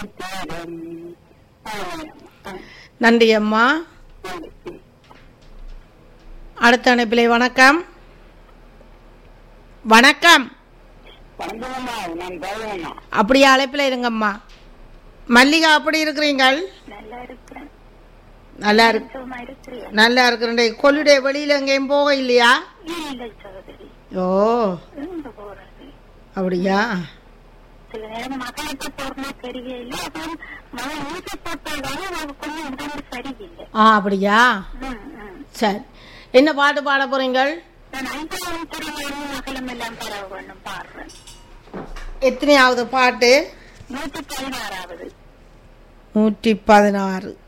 தீரம் நன்றி அம்மா அடுத்த அனுப்பிலை வணக்கம் வணக்கம் வணக்கம்மா நான் பாவனா அப்படியே அழைப்பில் இருங்கம்மா மல்லிகா அப்படி இருக்கிறீங்கள் நல்லா இருக்கிறேன் நல்லா இருக்கு சுகமா இருக்கிறேன் நல்லா இருக்கிறேன் கொள்ளுடைய வெளியில எங்கேயும் போக இல்லையா இல்லை சகோதரி ஓ எங்க போறது அப்படியா சில நேரம் மகளுக்கு போறமா தெரியல அப்புறம் மகன் ஊசி போட்டதால அவனுக்கு கொஞ்சம் உடம்பு சரியில்லை ஆ அப்படியா ம், ம். சரி என்ன பாட்டு பாட போறீங்கள் நான் ஐந்தாயிரம் துறையாலும் மகளும் எல்லாம் பரவ வேண்டும் பாடுறேன் எத்தனையாவது பாட்டு நூத்தி பதினாறாவது நூற்றி பதினாறு